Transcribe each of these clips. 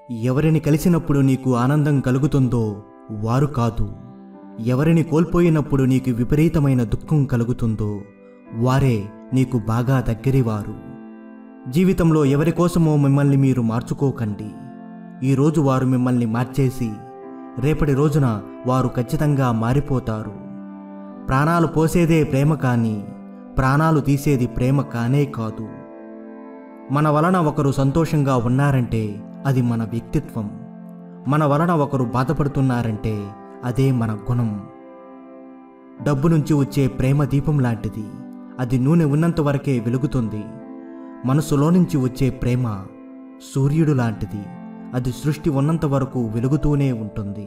ఎవరిని కలిసినప్పుడు నీకు ఆనందం కలుగుతుందో వారు కాదు ఎవరిని కోల్పోయినప్పుడు నీకు విపరీతమైన దుఃఖం కలుగుతుందో వారే నీకు బాగా దగ్గరివారు జీవితంలో ఎవరి కోసమో మిమ్మల్ని మీరు మార్చుకోకండి ఈరోజు వారు మిమ్మల్ని మార్చేసి రేపటి రోజున వారు ఖచ్చితంగా మారిపోతారు ప్రాణాలు పోసేదే ప్రేమ కానీ ప్రాణాలు తీసేది ప్రేమ కానే కాదు మన వలన ఒకరు సంతోషంగా ఉన్నారంటే అది మన వ్యక్తిత్వం మన వలన ఒకరు బాధపడుతున్నారంటే అదే మన గుణం డబ్బు నుంచి వచ్చే ప్రేమ దీపం లాంటిది అది నూనె ఉన్నంత వరకే వెలుగుతుంది మనసులో నుంచి వచ్చే ప్రేమ సూర్యుడు లాంటిది అది సృష్టి ఉన్నంత వరకు వెలుగుతూనే ఉంటుంది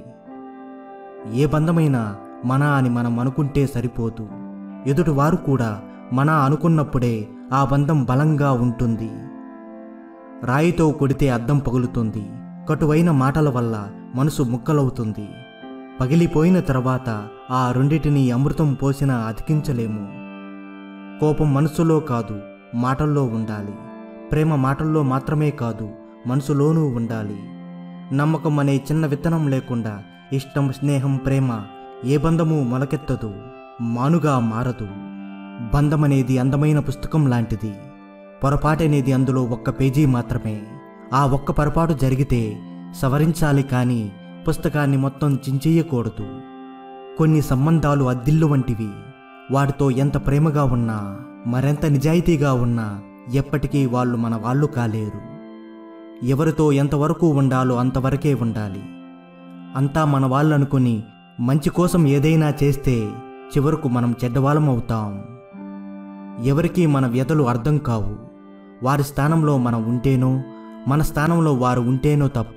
ఏ బంధమైనా మన అని మనం అనుకుంటే సరిపోదు ఎదుటి వారు కూడా మన అనుకున్నప్పుడే ఆ బంధం బలంగా ఉంటుంది రాయితో కొడితే అద్దం పగులుతుంది కటువైన మాటల వల్ల మనసు ముక్కలవుతుంది పగిలిపోయిన తర్వాత ఆ రెండిటిని అమృతం పోసినా అతికించలేము కోపం మనసులో కాదు మాటల్లో ఉండాలి ప్రేమ మాటల్లో మాత్రమే కాదు మనసులోనూ ఉండాలి నమ్మకం అనే చిన్న విత్తనం లేకుండా ఇష్టం స్నేహం ప్రేమ ఏ బంధము మొలకెత్తదు మానుగా మారదు బంధం అనేది అందమైన పుస్తకం లాంటిది పొరపాటు అనేది అందులో ఒక్క పేజీ మాత్రమే ఆ ఒక్క పొరపాటు జరిగితే సవరించాలి కానీ పుస్తకాన్ని మొత్తం చించేయకూడదు కొన్ని సంబంధాలు అద్దిల్లు వంటివి వాటితో ఎంత ప్రేమగా ఉన్నా మరెంత నిజాయితీగా ఉన్నా ఎప్పటికీ వాళ్ళు మన వాళ్ళు కాలేరు ఎవరితో ఎంతవరకు ఉండాలో అంతవరకే ఉండాలి అంతా మన వాళ్ళు అనుకుని మంచి కోసం ఏదైనా చేస్తే చివరకు మనం చెడ్డవాళ్ళం అవుతాం ఎవరికీ మన వ్యతలు అర్థం కావు వారి స్థానంలో మనం ఉంటేనో మన స్థానంలో వారు ఉంటేనో తప్ప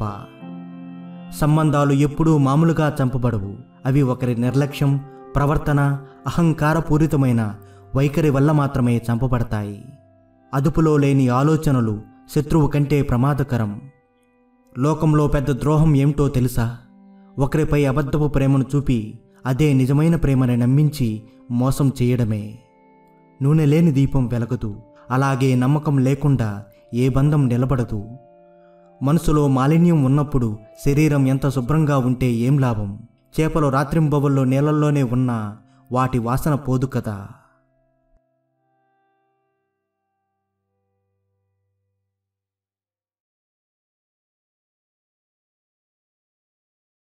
సంబంధాలు ఎప్పుడూ మామూలుగా చంపబడవు అవి ఒకరి నిర్లక్ష్యం ప్రవర్తన అహంకారపూరితమైన వైఖరి వల్ల మాత్రమే చంపబడతాయి అదుపులో లేని ఆలోచనలు శత్రువు కంటే ప్రమాదకరం లోకంలో పెద్ద ద్రోహం ఏమిటో తెలుసా ఒకరిపై అబద్ధపు ప్రేమను చూపి అదే నిజమైన ప్రేమని నమ్మించి మోసం చేయడమే నూనె లేని దీపం వెలగదు అలాగే నమ్మకం లేకుండా ఏ బంధం నిలబడదు మనసులో మాలిన్యం ఉన్నప్పుడు శరీరం ఎంత శుభ్రంగా ఉంటే ఏం లాభం చేపలు రాత్రింబవల్లో నీళ్ళల్లోనే ఉన్నా వాటి వాసన పోదు కదా